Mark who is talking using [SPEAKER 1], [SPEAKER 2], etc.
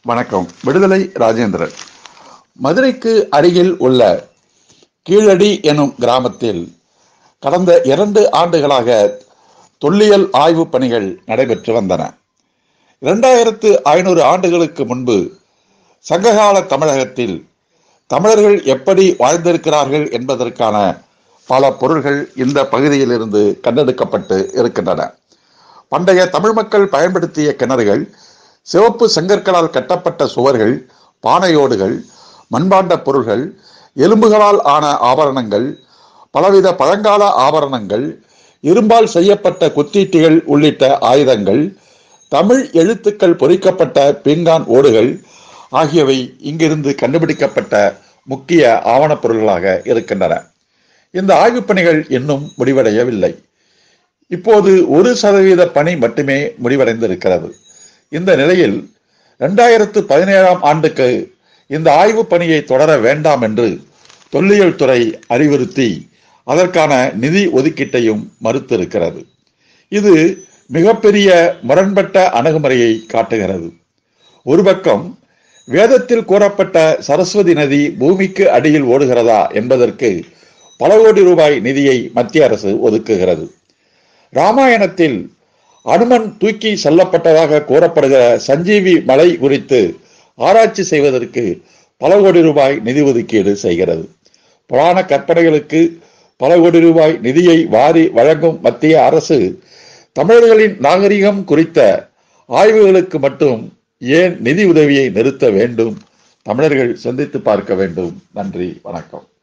[SPEAKER 1] வணக்கம் விடுதலை ராஜேந்திரன் மதுரைக்கு அருகில் உள்ள கீழடி எனும் கிராமத்தில் கடந்த இரண்டு ஆண்டுகளாக தொல்லியல் ஆய்வு பணிகள் நடைபெற்று வந்தன இரண்டாயிரத்து ஐநூறு ஆண்டுகளுக்கு முன்பு சங்ககால தமிழகத்தில் தமிழர்கள் எப்படி வாழ்ந்திருக்கிறார்கள் என்பதற்கான பல பொருள்கள் இந்த பகுதியிலிருந்து கண்டெடுக்கப்பட்டு இருக்கின்றன பண்டைய தமிழ் மக்கள் பயன்படுத்திய கிணறுகள் சிவப்பு செங்கற்களால் கட்டப்பட்ட சுவர்கள் பானையோடுகள் மண்பாண்ட பொருள்கள் எலும்புகளால் ஆன ஆபரணங்கள் பலவித பழங்கால ஆபரணங்கள் இரும்பால் செய்யப்பட்ட குத்தீட்டிகள் உள்ளிட்ட ஆயுதங்கள் தமிழ் எழுத்துக்கள் பொறிக்கப்பட்ட பீங்கான் ஓடுகள் ஆகியவை இங்கிருந்து கண்டுபிடிக்கப்பட்ட முக்கிய ஆவணப் பொருள்களாக இருக்கின்றன இந்த ஆய்வுப் பணிகள் இன்னும் முடிவடையவில்லை இப்போது ஒரு சதவீத பணி மட்டுமே முடிவடைந்திருக்கிறது இந்த நிலையில் இரண்டாயிரத்து பதினேழாம் ஆண்டுக்கு இந்த ஆய்வு பணியை தொடர வேண்டாம் என்று தொல்லியல் துறை அறிவுறுத்தி அதற்கான நிதி ஒதுக்கீட்டையும் மறுத்திருக்கிறது இது மிகப்பெரிய முரண்பட்ட அணுகுமுறையை காட்டுகிறது ஒரு பக்கம் வேதத்தில் கூறப்பட்ட சரஸ்வதி நதி பூமிக்கு அடியில் ஓடுகிறதா என்பதற்கு பல கோடி ரூபாய் நிதியை மத்திய அரசு ஒதுக்குகிறது ராமாயணத்தில் அனுமன் தூக்கி செல்லப்பட்டதாக கூறப்படுகிற சஞ்சீவி மலை குறித்து ஆராய்ச்சி செய்வதற்கு பல கோடி ரூபாய் நிதி ஒதுக்கீடு செய்கிறது புராண கற்பனைகளுக்கு பல கோடி ரூபாய் நிதியை வாரி வழங்கும் மத்திய அரசு தமிழர்களின் நாகரிகம் குறித்த ஆய்வுகளுக்கு மட்டும் ஏன் நிதி உதவியை நிறுத்த வேண்டும் தமிழர்கள் சிந்தித்து பார்க்க வேண்டும் நன்றி வணக்கம்